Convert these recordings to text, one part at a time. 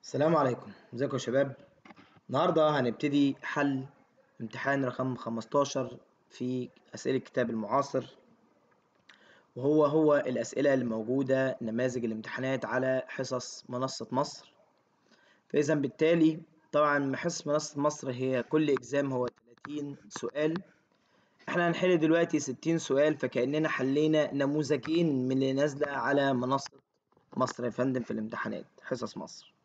السلام عليكم ازيكم يا شباب النهارده هنبتدي حل امتحان رقم 15 في أسئلة كتاب المعاصر وهو هو الأسئلة اللي موجودة نماذج الامتحانات على حصص منصة مصر فإذا بالتالي طبعا حصص منصة مصر هي كل إجزام هو 30 سؤال احنا هنحل دلوقتي 60 سؤال فكأننا حلينا نموذجين من اللي نازلة على منصة مصر يا فندم في الامتحانات حصص مصر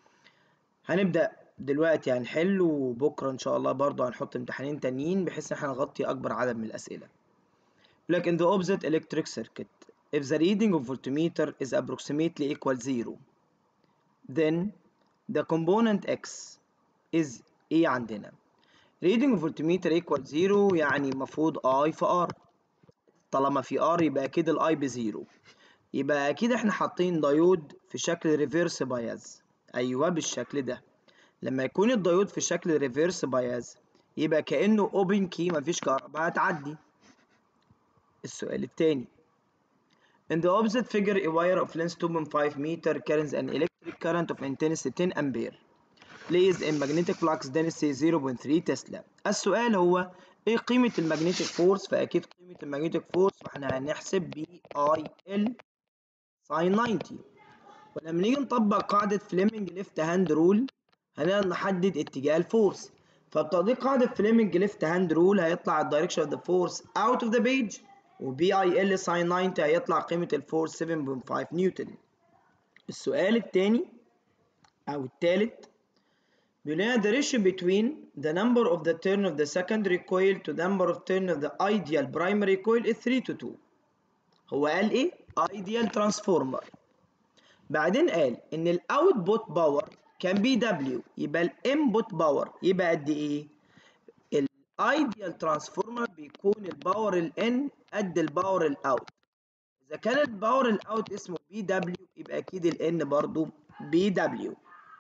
هنبدأ دلوقتي هنحل وبكرة إن شاء الله برضه هنحط امتحانين تانيين بحيث إن احنا نغطي أكبر عدد من الأسئلة. لك in the opposite electric circuit if the reading of voltmeter is approximately equal zero then the component x is إيه عندنا؟ reading of voltmeter equal zero يعني المفروض I في R طالما في R يبقى أكيد ال I بزيرو يبقى أكيد احنا حاطين دايود في شكل ريفيرس بايز ايوه بالشكل ده لما يكون الدايود في شكل ريفيرس بايز يبقى كانه اوبن كي مفيش كهرباء هتعدي السؤال التاني In the opposite figure a wire of length 2.5 meter carries an electric current of intensity 10 ampere plays in magnetic flux density 0.3 تسلا السؤال هو ايه قيمة المagnetic فورس فأكيد قيمة المagnetic فورس فاحنا هنحسب ب I L sin 90 ولما نيجي نطبق قاعدة فليمنج ليفت هاند رول هنقدر نحدد اتجاه الفورس فبتطبيق قاعدة فليمنج ليفت هاند رول هيطلع الدايركشن اوف ذا فورس اوت اوف ذا بيج وبي اي ال ساين 90 هيطلع قيمة الفورس 7.5 نيوتن السؤال الثاني او الثالث بيقول لنا the ratio between the number of the turn of the secondary coil to the number of turn of the ideal primary coil is 3 to 2 هو قال ايه ideal transformer بعدين قال ان الاوتبوت باور كان بي دبليو يبقى الانبوت باور يبقى قد ايه الايديال ترانسفورمر بيكون الباور الان قد الباور الاوت اذا كان الباور الاوت اسمه بي دبليو يبقى اكيد الان برضو بي دبليو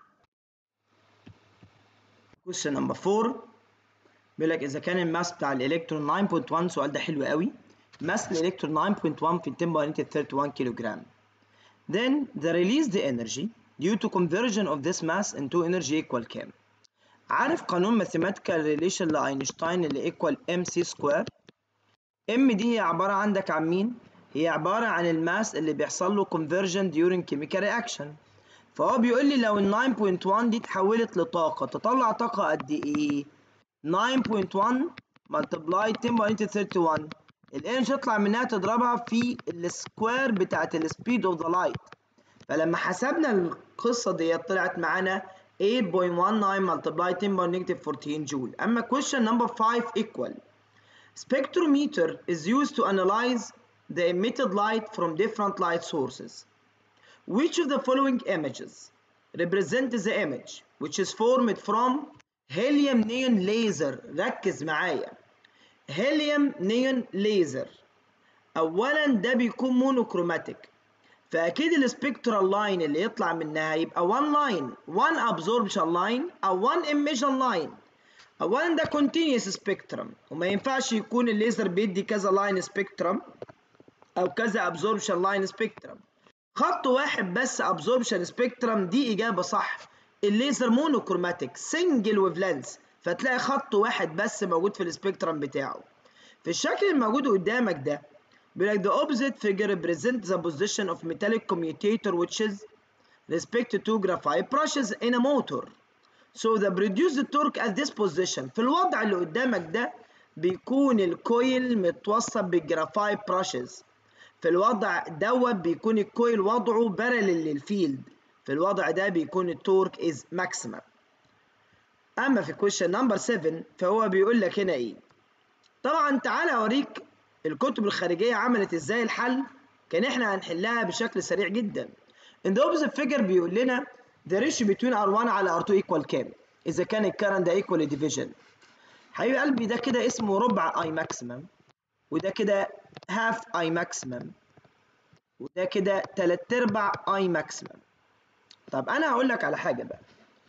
question نمبر 4 بيقول لك اذا كان الماس بتاع الالكترون 9.1 السؤال ده حلو قوي ماس الالكترون 9.1 في 10 باور 31 كيلو جرام then the released energy due to conversion of this mass into energy equal كام؟ عارف قانون mathematical relation لاينشتاين اللي equal mc square؟ m دي هي عبارة عندك عن مين؟ هي عبارة عن الماس اللي بيحصل له conversion during chemical reaction فهو بيقول لي لو ال 9.1 دي اتحولت لطاقة تطلع طاقة قد ايه؟ 9.1 multiply 10 باور 31 الانرجي تطلع منها تضربها في السكوير بتاعت السبيد اوف ذا لايت فلما حسبنا القصه دي طلعت معانا 8.19 multiply 10 باور نيجاتيف 14 جول اما question number 5 equal spectrometer is used to analyze the emitted light from different light sources which of the following images represent the image which is formed from helium neon laser ركز معايا هيليوم نيون ليزر اولا ده بيكون مونوكروماتيك فاكيد السبكترال لاين اللي يطلع منها يبقى 1 لاين 1 ابزوربشن لاين او 1 ايميشن لاين اولا ده كونتينيوس سبيكترم وما ينفعش يكون الليزر بيدي كذا لاين سبيكترم او كذا ابزوربشن لاين سبيكترم خط واحد بس ابزوربشن سبيكترم دي اجابه صح الليزر مونوكروماتيك سنجل ويف لينس فتلاقي خط واحد بس موجود في السبيكترم بتاعه في الشكل الموجود قدامك ده بيقول لك the opposite figure represents the position of metallic commutator which is respect to graphite brushes in a motor so the produced torque at this position في الوضع اللي قدامك ده بيكون الكويل متوصل بالجرافايت براشز في الوضع دوت بيكون الكويل وضعه بارلل للفيلد في الوضع ده بيكون التورك از ماكسيمم اما في question نمبر 7 فهو بيقول لك هنا ايه طبعا تعالى اوريك الكتب الخارجيه عملت ازاي الحل كان احنا هنحلها بشكل سريع جدا in the opposite figure بيقول لنا the ratio between R1 على R2 equal كام اذا كان الكرنت ده equal division حبيب قلبي ده كده اسمه ربع I maximum وده كده half I maximum وده كده تلات ارباع I maximum طب انا هقول لك على حاجه بقى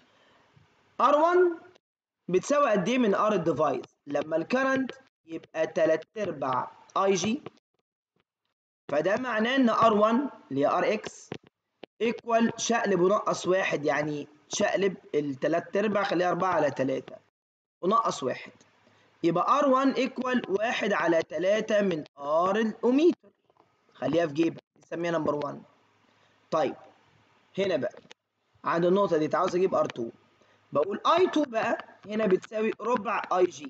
R1 بتساوي قد ايه من R الديفايس لما الكرنت يبقى تلات ارباع اي جي فده معناه ان R1 اللي هي RX ايكوال شقلب ونقص واحد يعني شقلب التلات ارباع خليها 4 على 3 ونقص واحد يبقى R1 equal واحد على 3 من R الأوميتر خليها في جيبك نسميها نمبر 1 طيب هنا بقى عند النقطة دي عاوز أجيب R2 بقول I2 بقى هنا بتساوي ربع IG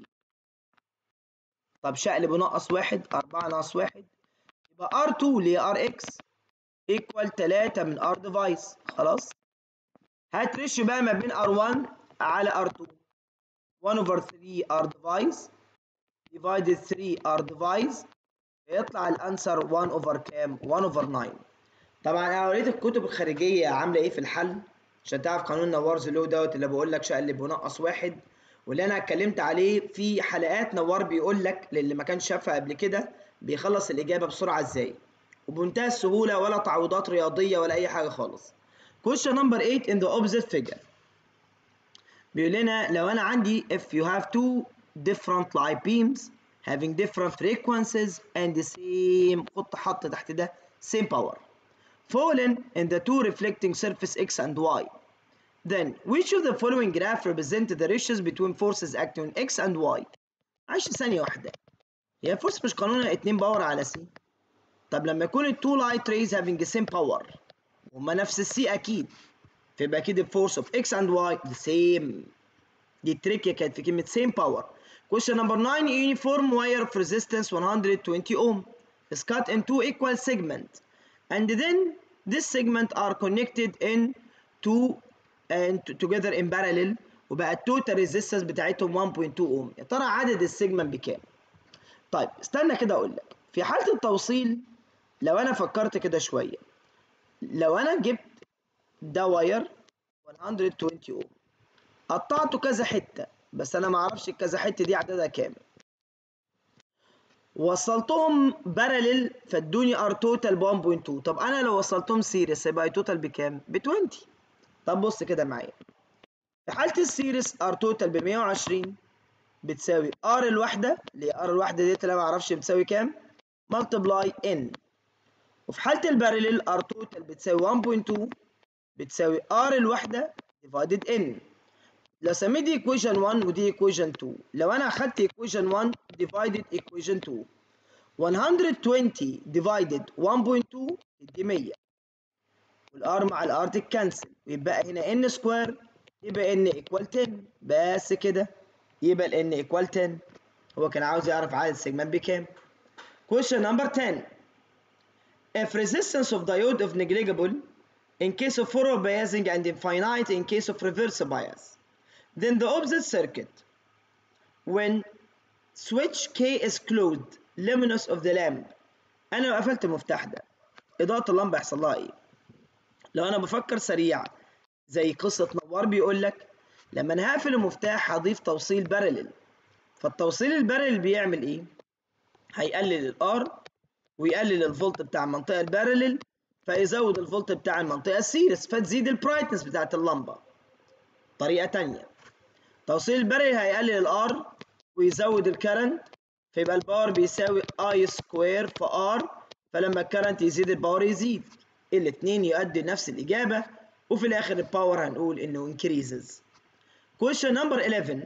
طب شقلب ونقص واحد 4 ناقص واحد يبقى R2 اللي هي RX equal 3 من R device خلاص هات ريشيو بقى ما بين R1 على R2 1 over 3 R device divided 3 R device يطلع الانسر 1 over كام 1 over 9 طبعا انا وريت الكتب الخارجيه عامله ايه في الحل عشان تعرف قانون نوارز لو دوت اللي بقول لك شقلب ونقص واحد واللي انا اتكلمت عليه في حلقات نوار بيقول لك للي ما كانش شافها قبل كده بيخلص الاجابه بسرعه ازاي وبمنتهى السهوله ولا تعويضات رياضيه ولا اي حاجه خالص question number 8 in the opposite figure بيقول لنا لو انا عندي if you have two different light beams having different frequencies and the same خط حط تحت ده same power fallen in the two reflecting surface x and y then which of the following graph represent the ratios between forces acting on x and y معلش ثانية واحدة هي الفورس مش قانونها 2 باور على سي طب لما يكون ال two light rays having the same power هما نفس السي أكيد فيبقى أكيد الفورس of x and y the same دي التريكة كانت في كلمة same power question number 9 uniform wire of resistance 120 ohm is cut in two equal segments and then this segment are connected in two and together in parallel وبقى التوتال ريزيستنس بتاعتهم 1.2 اوم يا ترى عدد السيجمنت بكام طيب استنى كده اقول لك في حاله التوصيل لو انا فكرت كده شويه لو انا جبت ده واير 120 اوم قطعته كذا حته بس انا ما اعرفش الكذا حته دي عددها كام وصلتهم بارلل فادوني ار توتال ب 1.2 طب انا لو وصلتهم سيريس هيبقى توتال بكام ب 20 طب بص كده معايا في حاله السيريس ار توتال ب 120 بتساوي ار الواحده اللي هي ار الواحده ديت اللي انا ما اعرفش بتساوي كام ملتبلاي ان وفي حاله البارلل ار توتال بتساوي 1.2 بتساوي ار الواحده ديفايدد ان لو سميت دي equation 1 ودي equation 2 لو انا اخدت equation 1 divided equation 2 120 divided 1.2 تدي 100 والار مع الار تتكنسل ويبقى هنا n سكوير يبقى n equal 10 بس كده يبقى ال n equal 10 هو كان عاوز يعرف عدد السيجمنت بكام question number 10 if resistance of diode of negligible in case of forward biasing and infinite in case of reverse bias then the opposite circuit when switch K is closed luminous of the lamp انا لو قفلت المفتاح ده اضاءة اللمبة يحصل لها ايه لو انا بفكر سريع زي قصة نوار بيقول لك لما انا هقفل المفتاح هضيف توصيل بارلل فالتوصيل البارلل بيعمل ايه هيقلل الار ويقلل الفولت بتاع المنطقة البارلل فيزود الفولت بتاع المنطقة السيريس فتزيد البرايتنس بتاعت اللمبة طريقة تانية توصيل البارل هيقلل الار ويزود الكرنت فيبقى الباور بيساوي اي سكوير في ار فلما الكرنت يزيد الباور يزيد الاثنين يؤدي نفس الاجابه وفي الاخر الباور هنقول انه increases question number 11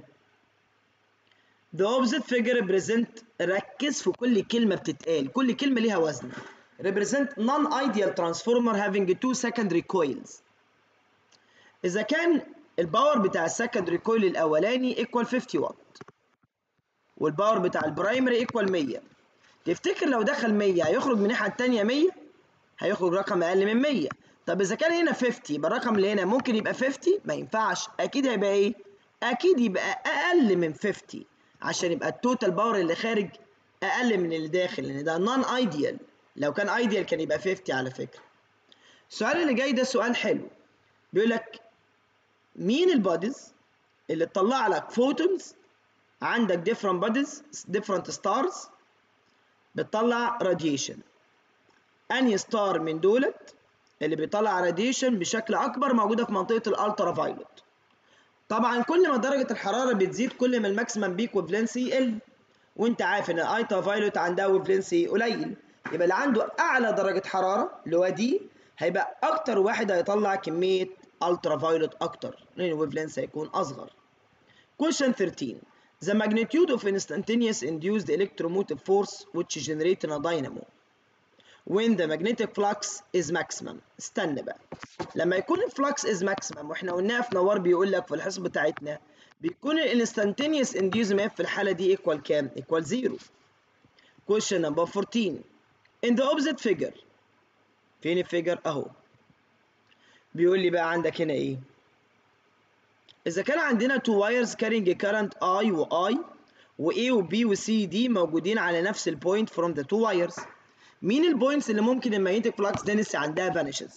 the opposite figure represent ركز في كل كلمه بتتقال كل كلمه ليها وزن represent non-ideal transformer having two secondary coils اذا كان الباور بتاع السكندري كويل الاولاني ايكوال 50 واط والباور بتاع البرايمري ايكوال 100 تفتكر لو دخل 100 هيخرج من الناحيه الثانيه 100 هيخرج رقم اقل من 100 طب اذا كان هنا 50 يبقى الرقم اللي هنا ممكن يبقى 50 ما ينفعش اكيد هيبقى ايه اكيد يبقى اقل من 50 عشان يبقى التوتال باور اللي خارج اقل من اللي داخل لان ده نون ايديال لو كان ايديال كان يبقى 50 على فكره السؤال اللي جاي ده سؤال حلو بيقول لك مين البوديز اللي تطلع لك فوتونز عندك different bodies different stars بتطلع radiation انهي ستار من دولت اللي بيطلع راديشن بشكل اكبر موجوده في منطقه الالترا فايلوت طبعا كل ما درجه الحراره بتزيد كل ما الماكسيمم بيك وفلنسي يقل وانت عارف ان الالترا فايلوت عندها وفلنسي قليل يبقى اللي عنده اعلى درجه حراره اللي هو دي هيبقى اكتر واحد هيطلع كميه الترا فايولت اكتر لان الويف لينث هيكون اصغر question 13 the magnitude of instantaneous induced electromotive force which generate in a dynamo when the magnetic flux is maximum استنى بقى لما يكون الفلكس is maximum واحنا قلناها في نوار بيقول لك في الحصه بتاعتنا بيكون الانستانتينيوس inducement في الحاله دي equal كام equal 0 question number 14 in the opposite figure فين الفيجر اهو بيقول لي بقى عندك هنا ايه اذا كان عندنا two wires carrying current I و I و A و B و C D موجودين على نفس البوينت from the two wires مين البوينتس اللي ممكن المagnetic flux density عندها vanishes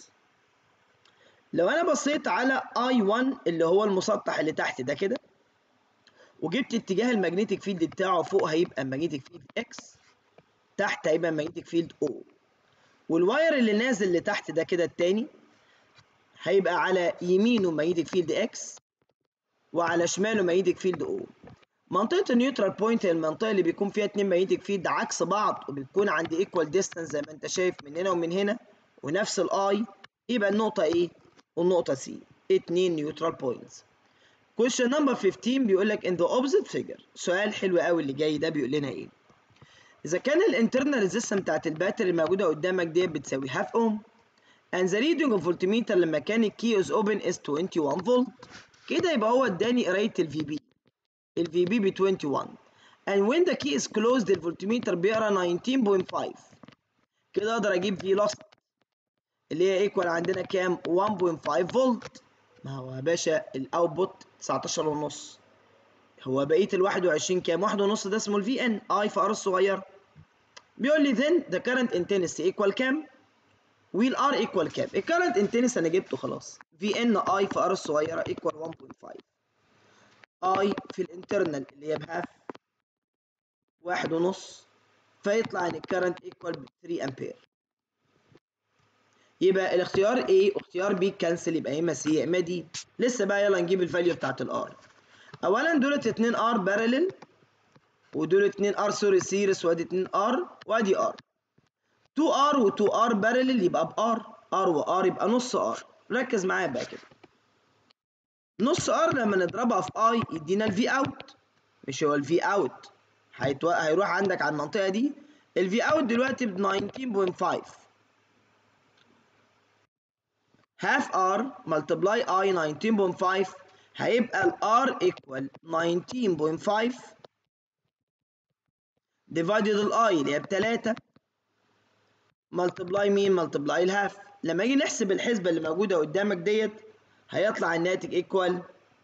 لو انا بصيت على I1 اللي هو المسطح اللي تحت ده كده وجبت اتجاه المagnetic فيلد بتاعه فوق هيبقى magnetic field X تحت هيبقى magnetic field O والواير اللي نازل لتحت ده كده التاني هيبقى على يمينه magnetic field X وعلى شماله magnetic field O منطقة النيوترال بوينت هي المنطقة اللي بيكون فيها اتنين magnetic field عكس بعض وبتكون عند equal distance زي ما انت شايف من هنا ومن هنا ونفس الاي يبقى النقطة ايه؟ والنقطة C اتنين نيوترال بوينتس question number 15 بيقول لك in the opposite figure سؤال حلو قوي اللي جاي ده بيقول لنا ايه؟ إذا كان الانترنال ريزيستنس بتاعت الباتري الموجودة قدامك ديت بتساوي half ohm and the reading of voltmeter لما كان الكي is open is 21 فولت كده يبقى هو اداني قراية الفي بي الفي بي ب 21 and when the key is closed الفولتميتر بيقرا 19.5 كده اقدر اجيب في لوست اللي هي ايكوال عندنا كام 1.5 فولت ما هو يا باشا الاوتبوت 19 ونص هو بقيه ال 21 كام واحد ونص ده اسمه الفي ان اي في ار الصغير بيقول لي then the current intensity equal كام والار ايكوال كام الكرنت انتنس انا جبته خلاص في ان اي في ار الصغيره ايكوال 1.5 اي في الانترنال اللي هي بهاف واحد ونص فيطلع ان الكرنت ايكوال ب 3 امبير يبقى الاختيار A واختيار B كانسل يبقى يا اما سي يا اما دي لسه بقى يلا نجيب الفاليو بتاعت الار اولا دولت 2 ار بارلل ودول 2 ار سوري سيريس وادي 2 ار وادي ار 2 ار و 2 ار بارلل يبقى بار ار وار يبقى نص ار ركز معايا بقى كده نص ار لما نضربها في اي يدينا الفي اوت مش هو الفي اوت هيتو... هيروح عندك على المنطقه دي الفي اوت دلوقتي ب 19.5 half r multiply i 19.5 هيبقى ال r equal 19.5 divided ال i اللي هي بتلاتة multiply مين multiply الهاف لما نيجي نحسب الحسبة اللي موجودة قدامك ديت هيطلع الناتج equal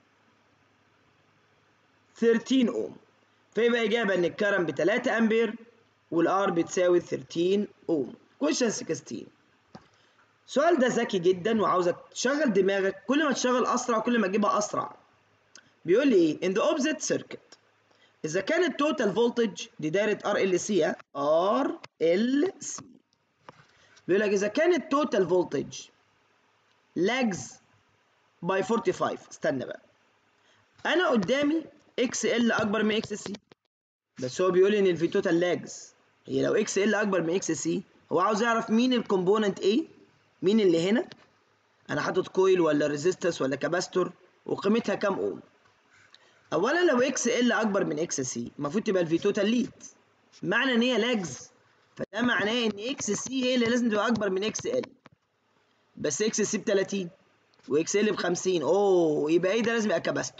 13 اوم فيبقى إجابة إن الكرم ب 3 أمبير والآر بتساوي 13 اوم question 16 السؤال ده ذكي جدا وعاوزك تشغل دماغك كل ما تشغل اسرع كل ما تجيبها اسرع بيقول لي ايه in the opposite circuit اذا كان التوتال فولتج دي دايره ار ال سي ار ال سي بيقول لك اذا كان التوتال فولتج lags by 45 استنى بقى انا قدامي اكس ال اكبر من اكس سي بس هو بيقول لي ان الفي توتال لاجز هي لو اكس ال اكبر من اكس سي هو عاوز يعرف مين الكومبوننت ايه مين اللي هنا انا حاطط كويل ولا ريزيستنس ولا كاباستور وقيمتها كام اوم اولا لو اكس ال اكبر من اكس سي المفروض تبقى الفي توتال ليد معنى ان هي لاجز فده معناه ان اكس سي هي اللي لازم تبقى اكبر من اكس ال بس اكس سي ب 30 واكس ال ب 50 اوه يبقى ايه ده لازم يبقى كاباستور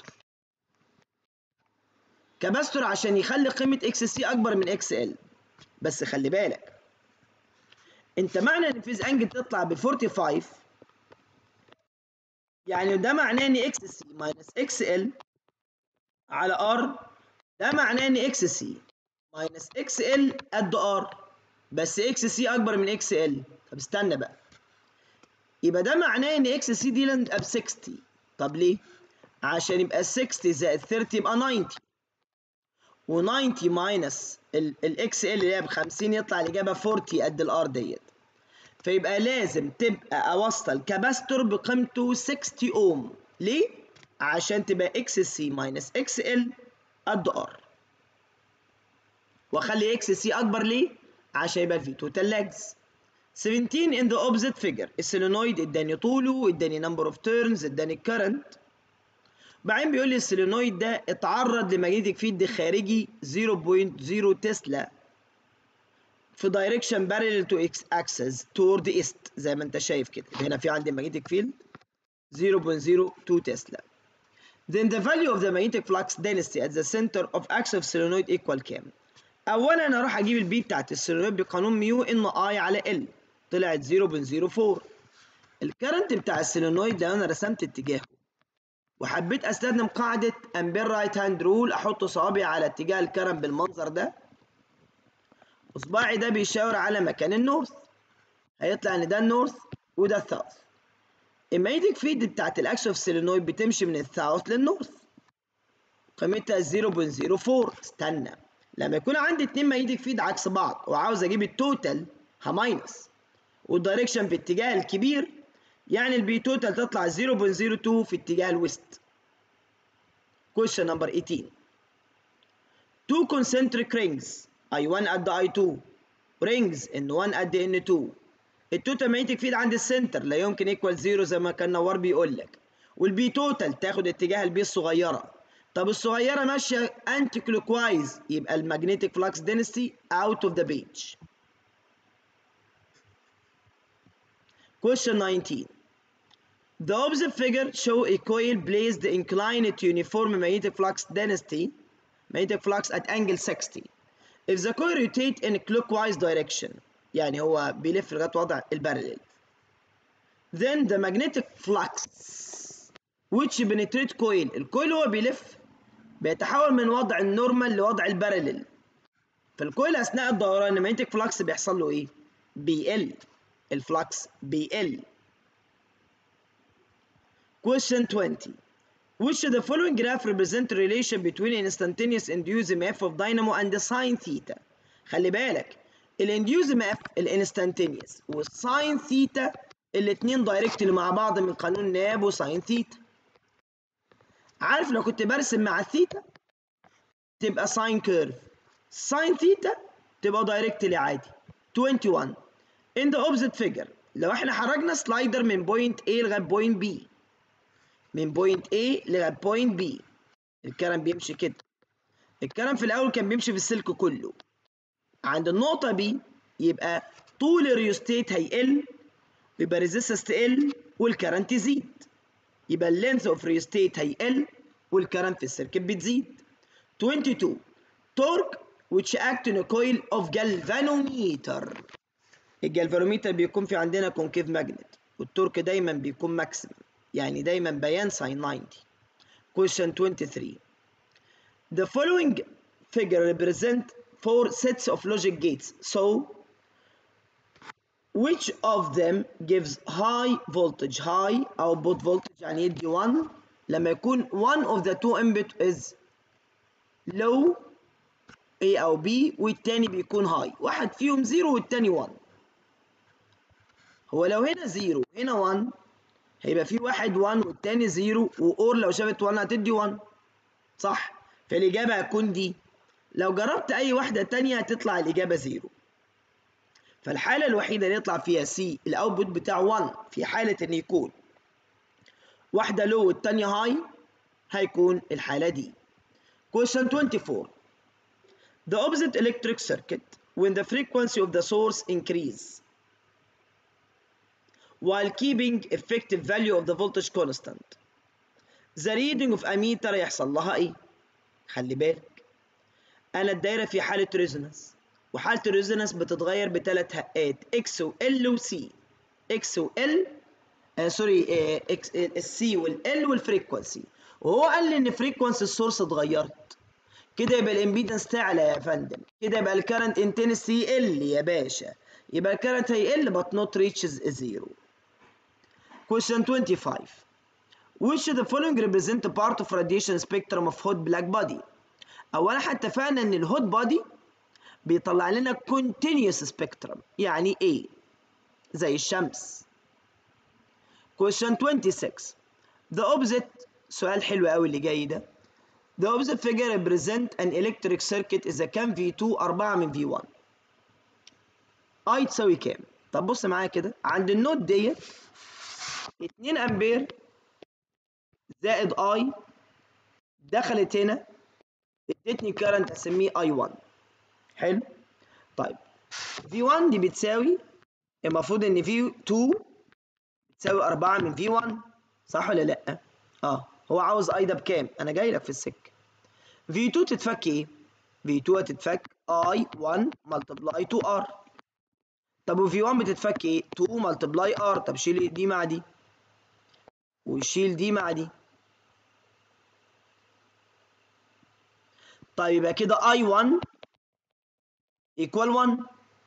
كاباستور عشان يخلي قيمه اكس سي اكبر من اكس ال بس خلي بالك انت معنى ان الفيز انجل تطلع ب 45 يعني ده معناه ان اكس سي ماينس اكس ال على ار ده معناه ان اكس سي ماينس اكس ال قد ار بس اكس سي اكبر من اكس ال طب استنى بقى يبقى ده معناه ان اكس سي دي لازم تبقى ب 60 طب ليه؟ عشان يبقى 60 زائد 30 يبقى 90 و90 ماينس الاكس ال اللي هي ب 50 يطلع الاجابه 40 قد الار ديت فيبقى لازم تبقى اوصل كاباستور بقيمته 60 اوم ليه؟ عشان تبقى اكس سي ماينس اكس ال قد ار واخلي اكس سي اكبر ليه؟ عشان يبقى في توتال لاجز 17 in the opposite figure السولينويد اداني طوله اداني number of turns اداني current بعدين بيقول لي السولينويد ده اتعرض لمagnetic فيلد خارجي 0.0 تسلا في direction parallel to x axis toward east زي ما انت شايف كده هنا في عندي magnetic field 0.02 تسلا then the value of the magnetic flux density at the center of axis of solenoid equal كام اولا انا اروح اجيب البي بتاعت السولينويد بقانون ميو ان اي على ال طلعت 0.04 الكرنت بتاع السولينويد ده انا رسمت اتجاهه وحبيت استخدم قاعده امبير رايت هاند رول احط صوابعي على اتجاه الكرنت بالمنظر ده وصباعي ده بيشاور على مكان النورث هيطلع ان ده النورث وده الساوث المagnetic فيد بتاعت الاكس اوف سيلينويد بتمشي من الساوث للنورث قيمتها 0.04 استنى لما يكون عندي اتنين magnetic فيد عكس بعض وعاوز اجيب التوتال هماينس والدايركشن في اتجاه الكبير يعني البي توتال تطلع 0.02 في اتجاه الويست question number 18 two concentric rings I1 قد I2 rings N1 قد N2 التوتال magnetic فيد عند السنتر لا يمكن ايكوال زيرو زي ما كان نوار بيقول لك والبي توتال تاخد اتجاه البي الصغيره طب الصغيره ماشيه انتي كلوكوايز يبقى المagnetic flux density out of the page question 19 The opposite figure show a coil placed inclined to uniform magnetic flux density magnetic flux at angle 60 if the coil rotate in clockwise direction يعني هو بيلف لغايه وضع البارلل then the magnetic flux which penetrate coil الكويل هو بيلف بيتحول من وضع النورمال لوضع البارلل فالكويل اثناء الدوران المagnetic flux بيحصل له ايه بيقل الفلكس بيقل question 20 which of the following graph represent the relation between instantaneous induced EMF of dynamo and the sine theta خلي بالك الانديوز ماف الانستانتينيوس والساين ثيتا الاثنين دايركتلي مع بعض من قانون ناب وساين ثيتا عارف لو كنت برسم مع الثيتا تبقى ساين كيرف ساين ثيتا تبقى دايركتلي عادي 21 in the opposite figure لو احنا حركنا سلايدر من بوينت A لغايه بوينت B من بوينت A لغايه بوينت B الكلام بيمشي كده الكلام في الاول كان بيمشي في السلك كله عند النقطة B يبقى طول الريوستيت هيقل يبقى ريزيستنس تقل والكرنت يزيد يبقى اللينث اوف ريوستيت هيقل والكرنت في السيركت بتزيد 22 تورك which act in a coil of galvanometer الجالفانوميتر بيكون في عندنا كونكيف ماجنت والتورك دايما بيكون ماكسيمم يعني دايما بيان ساين 90 question 23 the following figure represent four sets of logic gates. So, which of them gives high voltage? High output voltage يعني يدي 1 لما يكون one of the two input is low A أو B والتاني بيكون high واحد فيهم 0 والتاني 1 هو لو هنا 0 هنا 1 هيبقى في واحد 1 والتاني 0 وأور لو شافت 1 هتدي 1 صح فالإجابة هتكون دي لو جربت أي واحدة تانية هتطلع الإجابة زيرو فالحالة الوحيدة اللي يطلع فيها سي الأوتبوت بتاع 1 في حالة إن يكون واحدة لو والتانية هاي هيكون الحالة دي question 24 the opposite electric circuit when the frequency of the source increase while keeping effective value of the voltage constant the reading of ammeter يحصل لها ايه خلي بالك انا الدايره في حاله ريزونانس وحاله الريزونانس بتتغير بثلاث هقات اكس وال وسي اكس وال آه سوري آه اكس السي والال والفريكونسي وهو قال لي ان فريكونسي السورس اتغيرت كده يبقى الامبيدنس تعلى يا فندم كده يبقى الكرنت انتنسي يقل يا باشا يبقى الكرنت هيقل but not reaches zero question 25 which of the following represent a part of radiation spectrum of hot black body اولا احنا اتفقنا ان الهوت بادي بيطلع لنا continuous spectrum يعني ايه زي الشمس question 26 the opposite سؤال حلو قوي اللي جاي ده the opposite figure represent an electric circuit اذا كان V2 4 من V1 I تساوي كام طب بص معايا كده عند النود ديت 2 امبير زائد اي دخلت هنا ادتني كارنت اسميه اي 1 حلو طيب في 1 دي بتساوي المفروض ان في 2 بتساوي 4 من في 1 صح ولا لا اه هو عاوز اي ده بكام انا جاي لك في السكه في 2 تتفك ايه في 2 هتتفك اي 1 ملتبلاي 2 ار طب وفي 1 بتتفك ايه 2 ملتبلاي ار طب شيل دي مع دي وشيل دي مع دي طيب يبقى كده اي 1 equal 1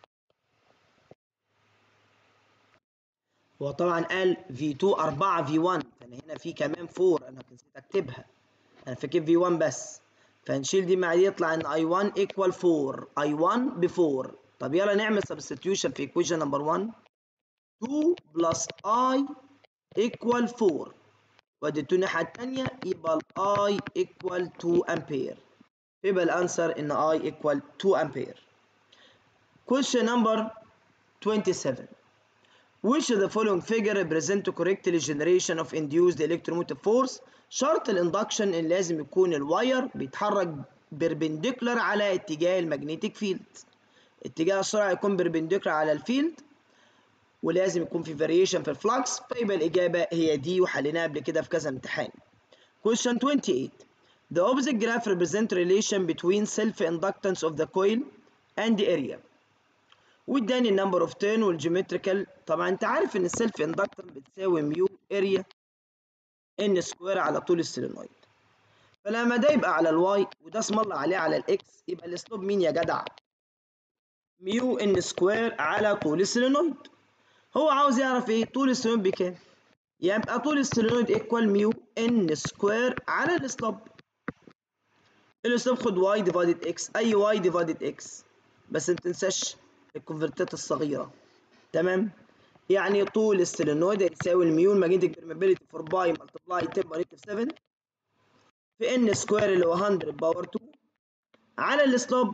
هو طبعا قال V2 4 V1 فانا هنا في كمان 4 انا نسيت اكتبها انا فاكر V1 بس فنشيل دي مع دي يطلع ان I1 equal 4 I1 ب 4 طب يلا نعمل substitution في equation number 1 2 plus I equal 4 وادي 2 الناحية التانية يبقى ال I equal 2 ampere يبقى الانسر ان I equal 2 ampere question number 27 Which of the following figure represent correctly generation of induced electromotive force شرط الاندكشن ان لازم يكون الواير بيتحرك بيربنديكولار على اتجاه المagnetic فيلد اتجاه السرعه يكون بيربنديكولار على الفيلد ولازم يكون في فاريشن في الفلكس فيبقى الاجابه هي دي وحليناها قبل كده في كذا امتحان question 28 the opposite graph represent relation between self inductance of the coil and the area واداني النمبر اوف تيرن والجيومتريكال طبعا انت عارف ان السيلف اندكتور بتساوي ميو اريا ان سكوير على طول السولينويد فلما ده يبقى على الواي وده اسم الله عليه على الاكس يبقى الاسلوب مين يا جدع ميو ان سكوير على طول السولينويد هو عاوز يعرف ايه طول السولينويد بكام يبقى طول السولينويد ايكوال ميو ان سكوير على الاسلوب الاسلوب خد واي ديفايدد اكس اي واي ديفايدد اكس بس ما تنساش الكونفرتات الصغيره تمام يعني طول السولينويد يساوي الميو الماجنتيك بيرميبيليتي 4 باي ملتبلاي 10 نيجاتيف 7 في ان سكوير اللي هو 100 باور 2 على السلوب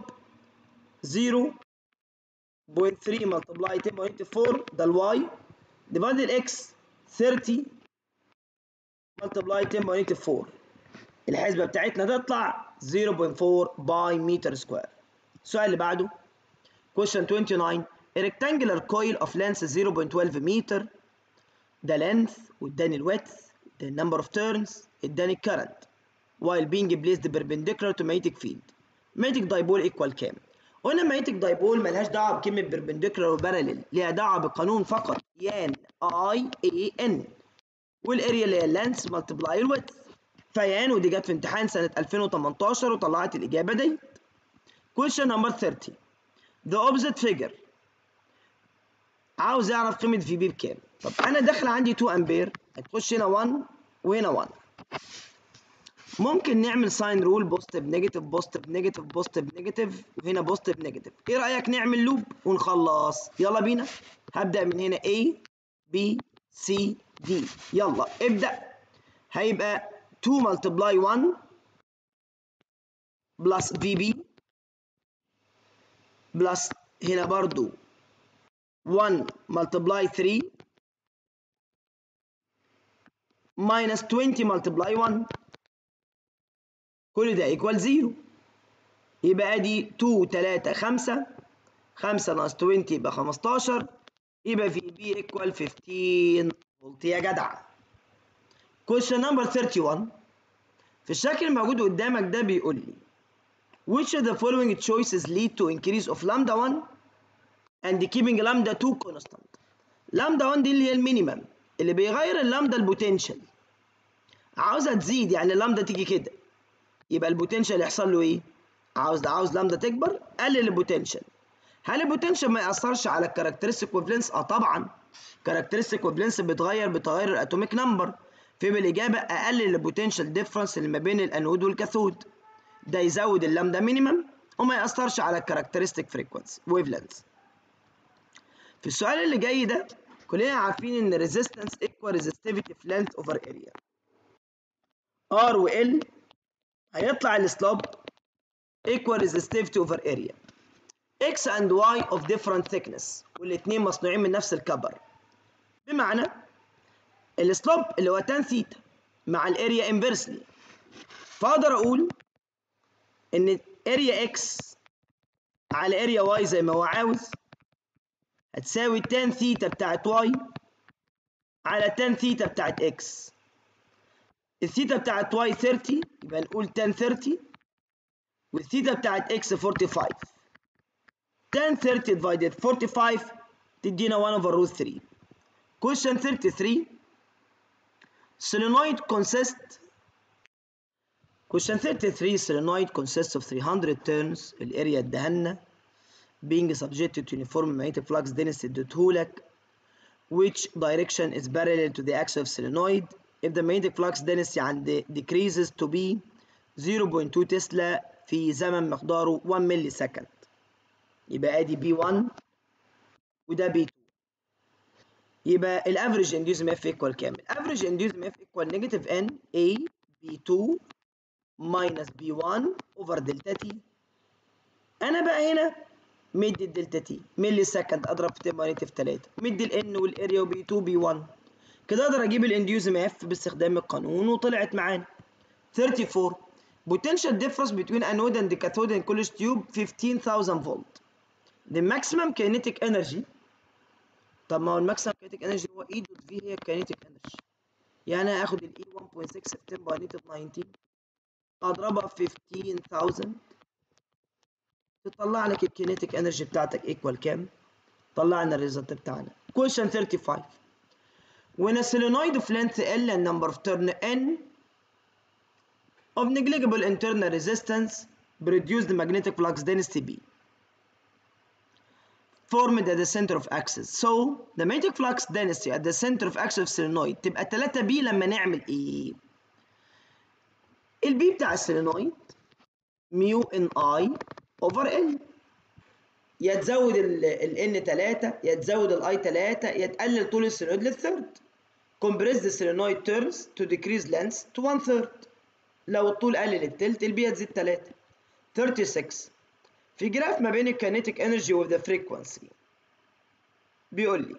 0.3 ملتبلاي 10 نيجاتيف 4 ده الواي ديفايد الاكس 30 ملتبلاي 10 نيجاتيف 4 الحسبه بتاعتنا تطلع 0.4 باي متر سكوير السؤال اللي بعده Question 29 A rectangular coil of length 0.12 meter ده length واداني الويدث اداني number of turns اداني current while being placed perpendicular to magnetic field magnetic dipole equal كام؟ قلنا magnetic dipole ملهاش دعوة بكلمة perpendicular وبارلل ليها دعوة بقانون فقط يان I A N والاريا اللي هي length multiply الويدث فيان ودي جت في امتحان سنة 2018 وطلعت الإجابة دي question number 30 the opposite figure عاوز يعرف قيمة في بي بكام طب أنا داخل عندي 2 أمبير هتخش هنا 1 وهنا 1 ممكن نعمل ساين رول بوزيتيف نيجاتيف بوزيتيف نيجاتيف بوزيتيف نيجاتيف وهنا بوزيتيف نيجاتيف ايه رأيك نعمل لوب ونخلص يلا بينا هبدأ من هنا A B C D يلا ابدأ هيبقى 2 multiply 1 بلس VB بلس هنا برضو 1 multiply 3 minus 20 multiply 1 كل ده equal 0 يبقى ادي 2 3 5 5 ناقص 20 يبقى 15 يبقى في بي equal 15 فولت يا جدع question number 31 في الشكل الموجود قدامك ده بيقول لي Which of the following choices lead to increase of lambda 1 and keeping lambda 2 constant lambda 1 دي اللي هي المينيمم اللي بيغير اللامدا البوتنشال عاوزها تزيد يعني اللامدا تيجي كده يبقى البوتنشال يحصل له ايه عاوز ده عاوز لامدا تكبر قلل البوتنشال هل البوتنشال ما ياثرش على الكاركترستيك ويفلنس اه طبعا كاركترستيك ويفلنس بيتغير بتغير الاتوميك نمبر فيبقى الاجابه اقلل البوتنشال ديفرنس اللي ما بين الانود والكاثود ده يزود اللامدا مينيمم وما ياثرش على الكاركترستيك فريكوانسي ويفلنس في السؤال اللي جاي ده كلنا عارفين ان resistance equal resistivity في length over area R و L هيطلع السلوب equal resistivity over area x and y of different thickness والاثنين مصنوعين من نفس الكبر بمعنى السلوب اللي هو tan ثيتا مع الاريا انفرسلي فاقدر اقول ان اريا x على اريا y زي ما هو عاوز هتساوي tan ثيتا بتاعت y على tan ثيتا بتاعت x الثيتا بتاعت y 30 يبقى نقول tan 30 والثيتا بتاعت x 45 tan 30 divided 45 تدينا 1 over root 3 question 33 solenoid consists question 33 solenoid consists of 300 turns الاريا ادهلنا being subjected to uniform magnetic flux density اديتهولك which direction is parallel to the axis of solenoid if the magnetic flux density عند decreases to be 0.2 تسلا في زمن مقداره 1 ملي سكند يبقى ادي بي 1 وده بي 2 يبقى الافريج انديوزم اف ايكوال كام؟ الافريج انديوزم اف ايكوال نيجاتيف ان اي بي 2 ماينس بي 1 اوفر دلتا تي انا بقى هنا مدي الدلتا تي ملي سكند اضرب في 10 نيجاتيف 3 مدي الان والاريا وبي 2 بي 1 كده اقدر اجيب الانديوزم اف باستخدام القانون وطلعت معانا 34 potential difference between anode and cathode in college tube 15000 volt the maximum kinetic energy طب ما هو الماكسيمم kinetic energy هو E دوت في هي kinetic energy يعني هاخد ال E 1.6 في 10 باي نيجاتيف 19 اضربها في 15000 تطلع لك الكينيتيك انرجي بتاعتك ايكوال كام؟ طلع لنا الريزلت بتاعنا. question 35 when a solenoid of length L and number of turn N of negligible internal resistance produce the magnetic flux density B formed at the center of axis so the magnetic flux density at the center of axis of solenoid تبقى 3 B لما نعمل ايه البي بتاع السولينويد ميو ان اي اوفر ال يا تزود ال n 3 يا تزود الاي 3 يا تقلل طول السولينويد للثيرد compress the solenoid turns to decrease length to one third لو الطول قلل التلت البي هتزيد 3 36 في جراف ما بين الكينيتيك انرجي with the frequency بيقول لي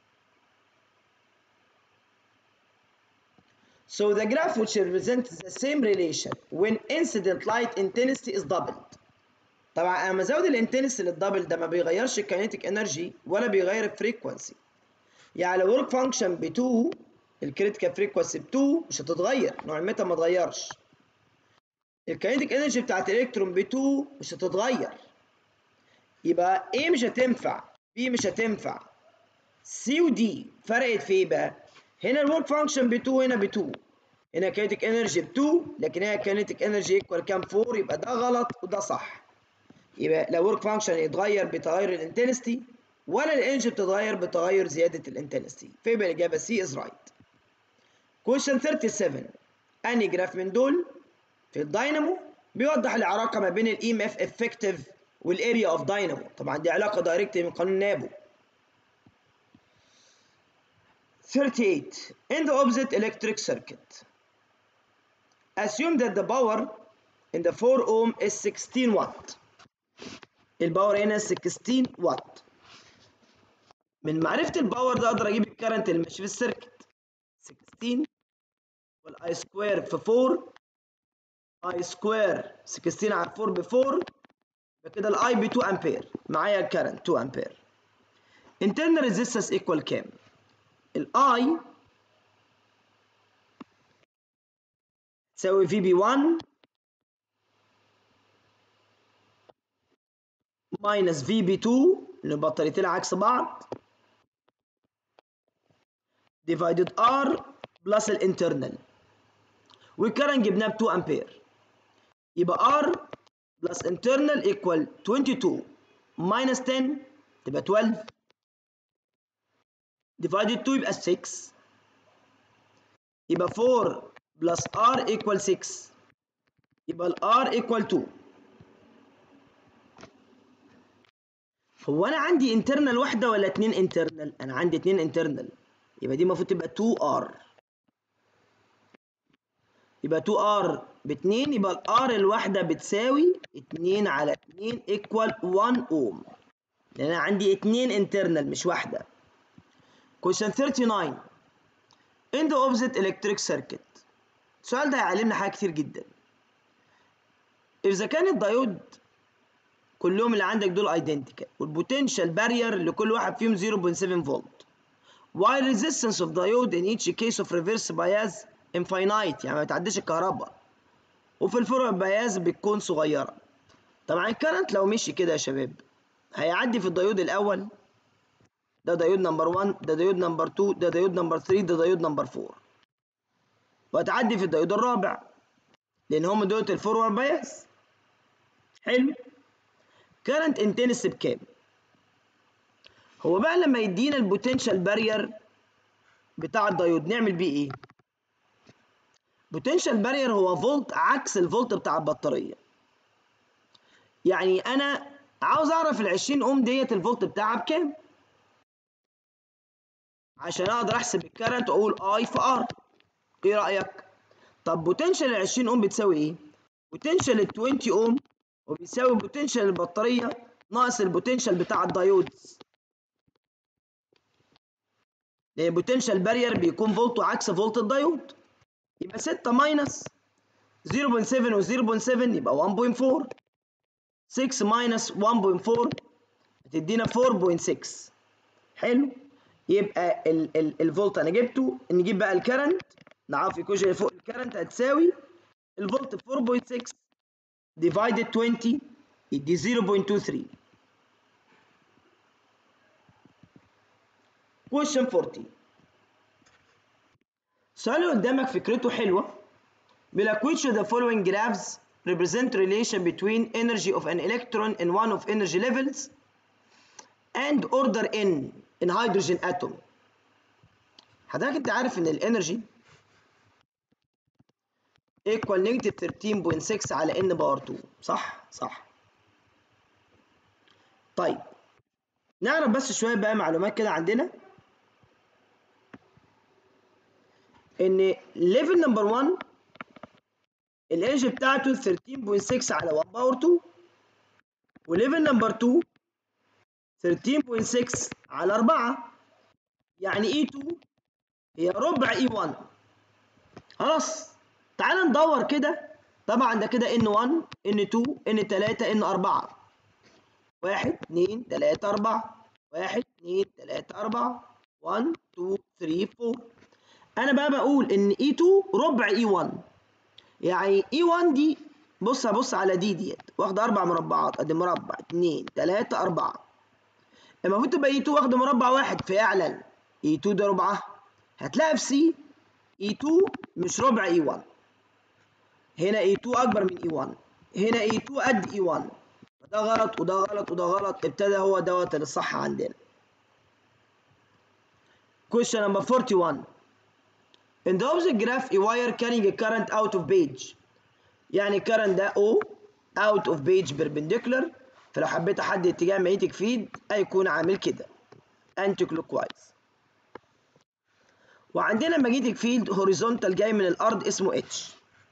So the graph which represents the same relation when incident light intensity is doubled. طبعا انا لما ازود الانتنسي للدبل ده ما بيغيرش الكينيتيك انرجي ولا بيغير الفريكونسي. يعني لو ورك فانكشن ب 2 الكريتيكال فريكونسي ب 2 مش هتتغير نوع الميتا ما اتغيرش. الكينيتيك انرجي بتاعت الالكترون ب 2 مش هتتغير. يبقى A مش هتنفع B مش هتنفع C و D فرقت في ايه بقى؟ هنا الورك فانكشن ب 2 هنا ب 2 هنا كينيتيك انرجي ب 2 لكن هنا كينيتيك انرجي ايكوال كام 4 يبقى ده غلط وده صح يبقى لا ورك فانكشن يتغير بتغير الانتنستي ولا الانرجي بتتغير بتغير زياده الانتنستي فيبقى الاجابه سي از رايت كويشن 37 اني جراف من دول في الداينامو بيوضح العلاقه ما بين الاي ام اف افكتيف والاريا اوف داينامو طبعا دي علاقه دايركت من قانون نابو 38 in the opposite electric circuit assume that the power in the 4 ohm is 16 watt الباور هنا 16 واط من معرفة الباور ده اقدر اجيب الكرنت اللي ماشي في السيركت 16 والاي سكوير في 4 اي سكوير 16 على 4 ب 4 يبقى كده الاي ب 2 امبير معايا الكرنت 2 امبير internal resistance equal كام؟ الاي تساوي في بي 1 ماينس في بي 2 لان البطاريتين عكس بعض ديفايدد ار بلس الانترنال والكرنت جبناه ب 2 امبير يبقى ار بلس انترنال ايكوال 22 ماينس 10 تبقى 12 divided 2 يبقى 6 يبقى 4 plus r equal 6 يبقى ال r equal 2 هو انا عندي internal واحده ولا اتنين internal انا عندي اتنين internal يبقى دي المفروض تبقى 2r يبقى 2R ب 2 يبقى الار الواحدة بتساوي 2 على 2 equal 1 اوم لأن أنا عندي 2 internal مش واحدة question 39 in the opposite electric circuit السؤال ده هيعلمنا حاجات كتير جدا إذا كان الدايود كلهم اللي عندك دول ايدنتيكال والبوتنشال بارير لكل واحد فيهم 0.7 فولت while resistance of diode in each case of reverse bias infinite يعني ما بتعديش الكهرباء وفي الفرع bias بتكون صغيرة طبعا الكرنت لو مشي كده يا شباب هيعدي في الدايود الأول ده دايود نمبر 1 ده دايود نمبر 2 ده دايود نمبر 3 ده دايود نمبر 4 وهتعدي في الدايود الرابع لأن هم دول الفورورد بايس حلو كارنت انتنس بكام هو بقى لما يدينا البوتنشال بارير بتاع الدايود نعمل بيه ايه بوتنشال بارير هو فولت عكس الفولت بتاع البطاريه يعني انا عاوز اعرف ال 20 اوم ديت الفولت بتاعها بكام عشان اقدر احسب الكارنت واقول اي في ار ايه رايك طب بوتنشال ال 20 اوم بتساوي ايه بوتنشال ال 20 اوم وبيساوي بوتنشال البطاريه ناقص البوتنشال بتاع الدايودز لان البوتنشال بارير بيكون فولته عكس فولت الدايود يبقى 6 ماينس 0.7 و 0.7 يبقى 1.4 6 ماينس 1.4 هتدينا 4.6 حلو يبقى ال ال الفولت انا جبته نجيب بقى الكرنت نعرف الكوجن اللي فوق الكرنت هتساوي الفولت 4.6 divided 20 يدي 0.23 question 40 السؤال اللي قدامك فكرته حلوة بيقول لك which of the following graphs represent relation between energy of an electron in one of energy levels and order n in hydrogen atom حضرتك انت عارف ان الانرجي equal negative 13.6 على n باور 2 صح صح طيب نعرف بس شويه بقى معلومات كده عندنا ان ليفل نمبر 1 الانرجي بتاعته 13.6 على 1 باور 2 وليفل نمبر 2 13.6 على 4 يعني اي 2 هي ربع اي 1 خلاص تعال ندور كده طبعا ده كده ان 1 ان 2 ان 3 ان 4 1 2 3 4 1 2 3 4 1 2 3 4 انا بقى بقول ان اي 2 ربع اي 1 يعني اي 1 دي بص هبص على دي ديت واخده اربع مربعات ادي مربع 2 3 4 المفروض تبقى اي 2 واخده مربع واحد فعلا اي 2 ده ربعها هتلاقي في سي اي 2 مش ربع اي 1 هنا اي 2 اكبر من اي 1 هنا اي 2 قد اي 1 ده غلط وده غلط وده غلط ابتدى هو دوت الصح عندنا question number 41 in the opposite graph a wire carrying a current out of page يعني current ده O out of page perpendicular فلو حبيت احدد اتجاه magnetic field هيكون عامل كده anti clockwise وعندنا magnetic field horizontal جاي من الارض اسمه H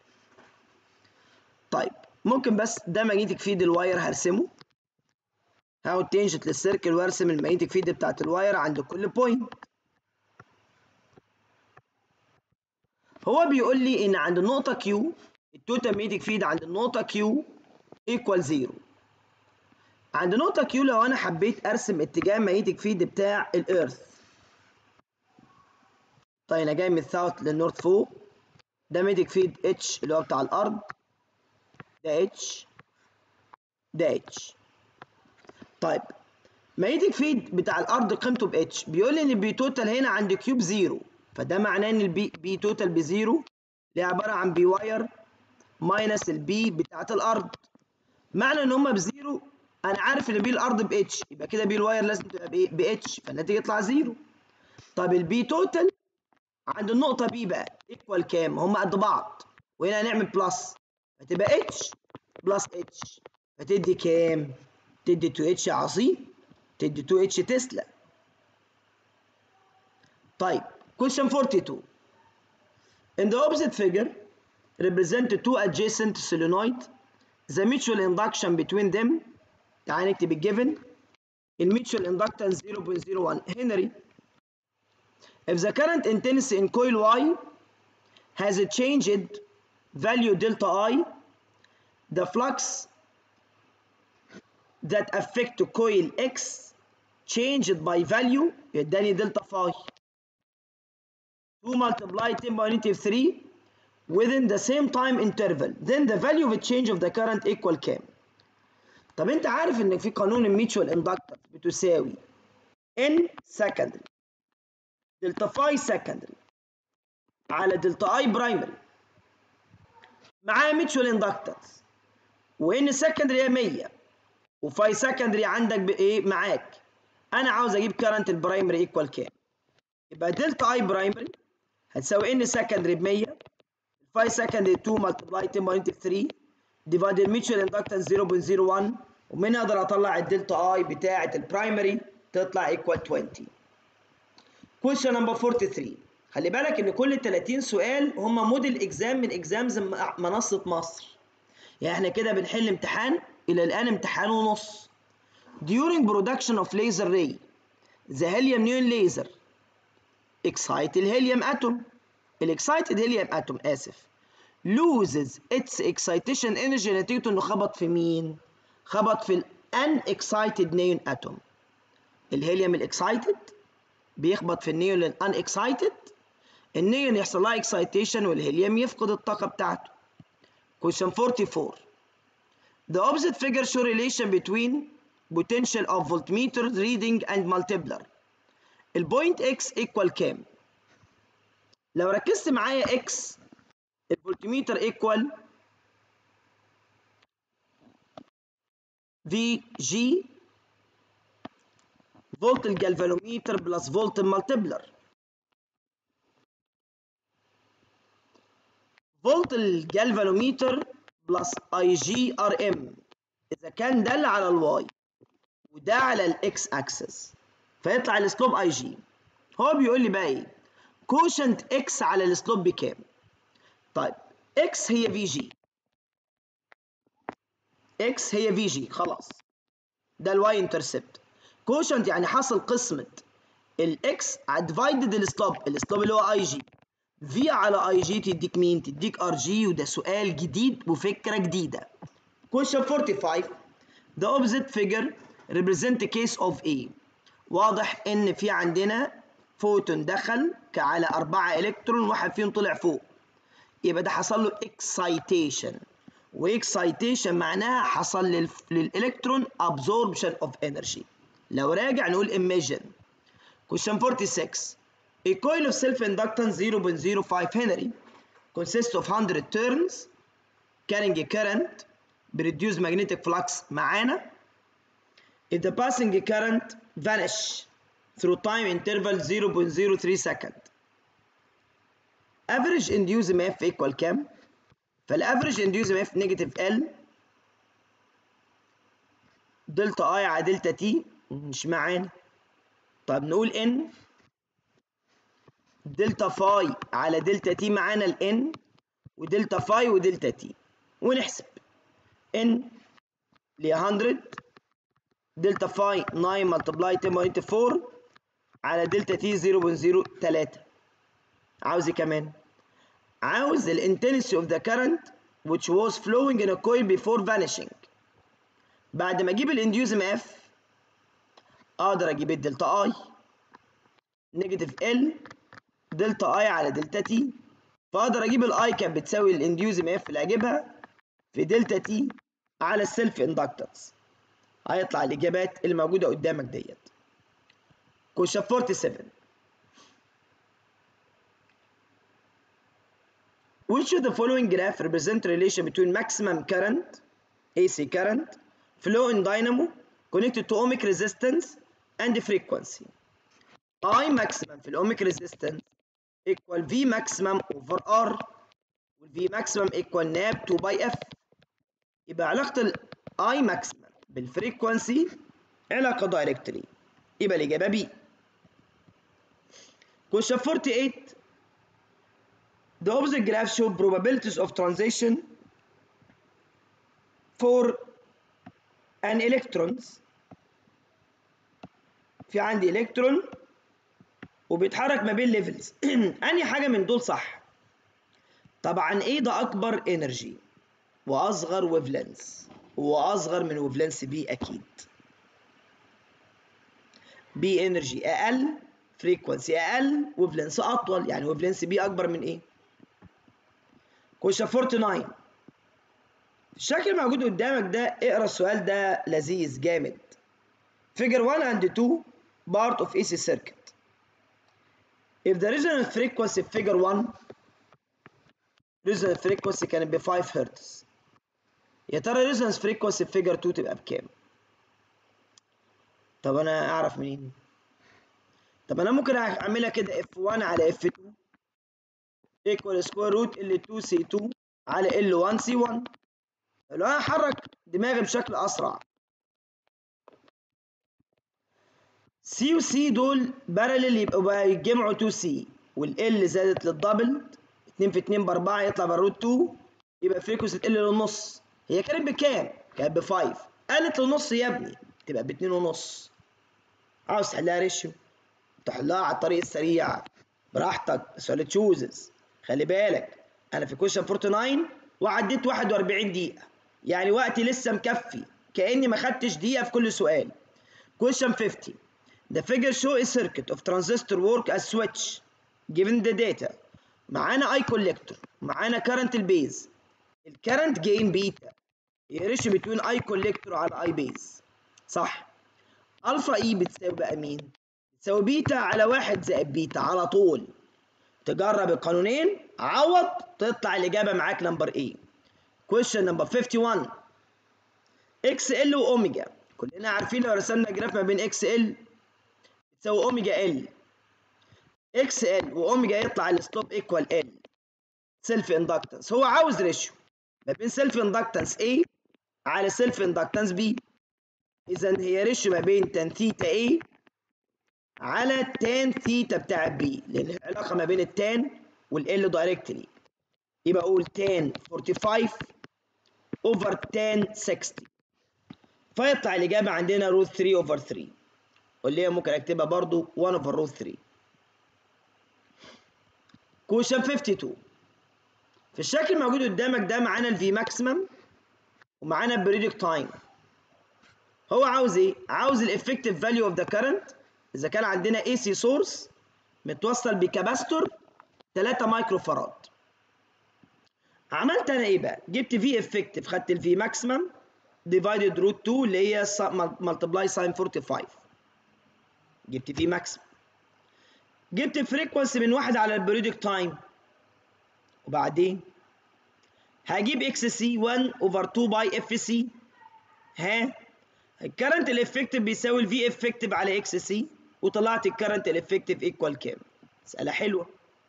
طيب ممكن بس ده magnetic field الواير هرسمه هاخد تنجت للسيركل وارسم المagnetic field بتاعت الواير عند كل بوينت هو بيقول لي ان عند النقطة Q التوتال ميتك فيد عند النقطة Q equal 0 عند نقطة Q لو أنا حبيت أرسم اتجاه ميتك فيد بتاع الإيرث طيب أنا جاي من الساوث للنورث فوق ده ميتك فيد H اللي هو بتاع الأرض ده H ده H طيب ميتك فيد بتاع الأرض قيمته ب H بيقول لي إن البي توتال هنا عند Q بزيرو فده معناه ان البي بي توتال بزيرو اللي عباره عن بي واير ماينس البي بتاعت الارض معنى ان هما بزيرو انا عارف ان بي الارض باتش يبقى كده بي الواير لازم تبقى بايه باتش فالناتج يطلع زيرو طب البي توتال عند النقطه بي بقى ايكوال كام هما قد بعض وهنا هنعمل بلس فتبقى اتش بلس اتش فتدي كام تدي 2 اتش يا عظيم تدي 2 اتش تسلا طيب Question 42. In the opposite figure, represent two adjacent solenoid the mutual induction between them تعال نكتب الجيفن الميوتشوال inductance 0.01 هنري if the current intensity in coil Y has a changed value delta I the flux that affect coil X changed by value يداني delta phi 2 multiply 10 by negative 3 within the same time interval then the value of change of the current equal كام طب انت عارف ان في قانون الميوتشوال اندكتنس بتساوي n secondary دلتا phi secondary على دلتا i primary معايا ميوتشوال اندكتنس وان secondary هي 100 وفاي secondary عندك بايه معاك انا عاوز اجيب current البرايمري ايكوال كام يبقى دلتا i primary هتساوي ان secondary ب 100 phi secondary 2 multiply 10 by 3 divide الميوتشوال اندكتنس 0.01 ومن اقدر اطلع الدلتا اي بتاعه البرايمري تطلع ايكوال 20 question number 43 خلي بالك ان كل 30 سؤال هم موديل اكزام من اكزامز منصه مصر يعني احنا كده بنحل امتحان الى الان امتحان ونص during production of laser ray the helium neon laser excite الهيليوم اتوم الاكسايتد هيليوم اتوم اسف loses its excitation energy نتيجة انه خبط في مين؟ خبط في الان excited نيون اتوم الهيليوم الاكسايتد بيخبط في النيون الان excited النيون يحصل لها excitation والهيليوم يفقد الطاقة بتاعته question 44 the opposite figure show relation between potential of voltmeter reading and multiplier البوينت x equal كام؟ لو ركزت معايا x الفولتميتر ايكوال في جي فولت الجلفانوميتر بلس فولت المالتبلر فولت الجلفانوميتر بلس اي جي ار ام اذا كان ده اللي على الواي وده على الاكس اكسس فيطلع السلوب اي جي هو بيقول لي بقى ايه كوشنت اكس على السلوب بكام طيب اكس هي في جي اكس هي في جي خلاص ده الواي انترسبت كوشنت يعني حصل قسمة الاكس ديفايدد السلوب السلوب اللي هو اي جي في على اي جي تديك مين تديك ار جي وده سؤال جديد وفكرة جديدة question 45 the opposite figure represent the case of A واضح ان في عندنا فوتون دخل على أربعة إلكترون واحد فيهم طلع فوق يبقى ده حصل له excitation واكسايتيشن معناها حصل للإلكترون absorption of energy لو راجع نقول imagine question 46 a coil of self inductance 0.05 Henry consists of 100 turns carrying a current produce magnetic flux معانا if the passing current vanish through time interval 0.03 second average induced MF equal كام؟ فالافريج induced MF نيجاتيف ال دلتا اي على دلتا تي مش معانا طب نقول ان دلتا فاي على دلتا تي معانا الان ودلتا فاي ودلتا تي ونحسب ان ل 100 دلتا فاي 9 ملتبلاي 10.4 على دلتا تي 0.03 عاوز ايه كمان عاوز ال intensity of the current which was flowing in a coil before vanishing بعد ما اجيب الانديوزم اف اقدر اجيب الدلتا اي نيجاتيف ال دلتا اي على دلتا تي فاقدر اجيب الاي كانت بتساوي الانديوزم اف اللي اجيبها في دلتا تي على السيلف اندكتنس هيطلع الاجابات اللي موجوده قدامك ديت question 47 Which of the following graph represent relation between maximum current, AC current, flow in dynamo connected to ohmic resistance and frequency? I maximum في الاوميك resistance equal V maximum over R وال V maximum equal NAB 2 by F يبقى علاقة ال I maximum بالفريكونسي علاقة directly يبقى الإجابة B question 48 The opposite graph show probabilities of transition for an electrons في عندي الكترون وبيتحرك ما بين ليفلز انهي حاجه من دول صح طبعا ايه ده اكبر انرجي واصغر ويفلنس واصغر من ويفلنس بي اكيد بي انرجي اقل فريكونسي اقل ويفلنس اطول يعني ويفلنس بي اكبر من ايه كويشن 49 الشكل الموجود قدامك ده اقرا السؤال ده لذيذ جامد figure 1 and 2 part of AC circuit if the resonance frequency of figure 1 resonance frequency كانت ب 5 هرتز يا ترى resonance frequency في figure 2 تبقى بكام طب انا اعرف منين طب انا ممكن اعملها كده F1 على F2 equal square root L2 C2 على L1 C1 لو انا احرك دماغي بشكل اسرع سي وسي دول بارلل يبقوا بقى يتجمعوا 2 سي والال زادت للدبل 2 في 2 ب 4 يطلع بالروت 2 يبقى فريكونسي ال للنص هي كانت بكام؟ كانت ب 5 قالت للنص يا ابني تبقى ب 2 ونص عاوز تحلها ريشيو تحلها على الطريق السريع براحتك بس ولا تشوزز خلي بالك انا في كويشن 49 وعديت 41 دقيقة يعني وقتي لسه مكفي كأني ما خدتش دقيقة في كل سؤال question 50 The figure show a circuit of transistor work as switch given the data معانا I collector معانا current البيز الكرنت جين بيتا يرش بين I collector على I بيز صح الفا اي بتساوي بقى مين بتساوي بيتا على واحد زائد بيتا على طول تجرب القانونين عوض تطلع الإجابة معاك نمبر ايه question number 51 اكس ال واوميجا كلنا عارفين لو رسمنا جراف ما بين اكس ال تساوي اوميجا ال اكس ال واوميجا يطلع السلوب ايكوال ال سيلف اندكتنس هو عاوز ريشيو ما بين سيلف اندكتنس A على سيلف اندكتنس B اذا هي ريشيو ما بين تان ثيتا A على تان ثيتا بتاع B لان العلاقه ما بين التان والال دايركتلي يبقى اقول تان 45 اوفر تان 60 فيطلع الاجابه عندنا روت 3 اوفر 3 واللي هي ممكن اكتبها برضو 1 اوفر روت 3 كوشن 52 في الشكل الموجود قدامك ده معانا الفي ماكسيمم ومعانا البريدك تايم هو عاوز ايه عاوز الافكتيف فاليو اوف ذا كرنت اذا كان عندنا اي سي سورس متوصل بكاباستور 3 مايكرو فراد عملت انا ايه بقى جبت في افكتيف خدت الفي ماكسيمم ديفايدد روت 2 اللي هي ملتبلاي ساين 45 جبت في ماكسيمم جبت فريكونسي من واحد على البريودك تايم وبعدين هجيب اكس سي 1 اوفر 2 باي اف سي ها الكرنت الافكتيف بيساوي الفي افكتيف على اكس سي وطلعت الكرنت الافكتيف ايكوال كام مسألة حلوة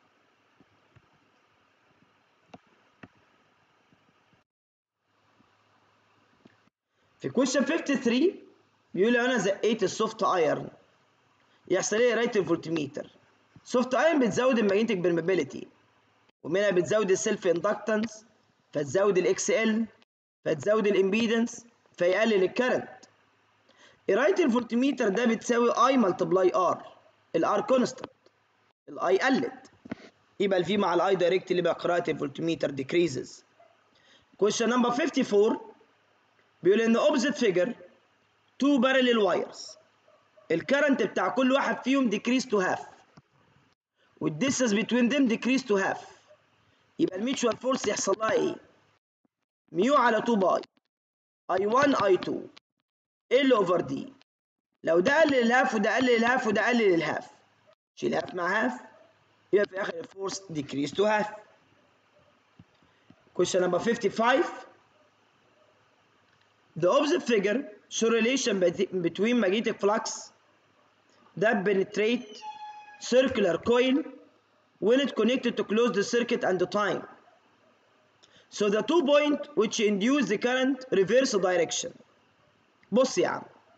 في كويشن 53 بيقول انا زقيت السوفت ايرن يحصل ايه قرايه الفولتميتر سوفت ايرن بتزود الماجنتيك بيرمابيليتي ومنها بتزود السيلف اندكتنس فتزود الاكس ال فتزود الامبيدنس فيقلل الكرنت قرايه الفولتميتر ده بتساوي اي ملتبلاي ار الار كونستانت الاي قلت يبقى الفي مع الاي دايركت اللي بقى قراءه الفولتميتر ديكريزز question number 54 بيقول ان opposite figure two parallel wires الكرنت بتاع كل واحد فيهم decrease to half والديستنس between them decrease to half يبقى الميوتشوال فورس يحصل لها ايه؟ ميو على 2 باي اي 1 اي 2 ال اوفر دي لو ده قلل الهاف وده قلل الهاف وده قلل الهاف شيل هاف مع هاف يبقى في اخر الفورس decrease to half question number 55 The opposite figure show relation between magnetic flux that penetrate circular coil when it connected to close the circuit and the time. So the two point which induce the current reverse direction. بص يا عم